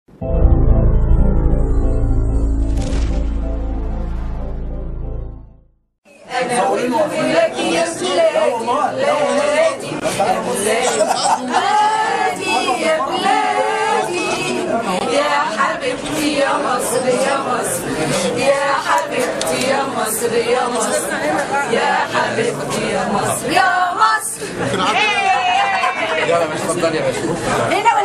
أنا لك يا بلادي بلادي يا بلادي يا حبيبتي يا مصر يا مصر يا حبيبتي يا مصر يا مصر يا حبيبتي يا مصر يا مصر يلا مش اتفضل يا باشا هنا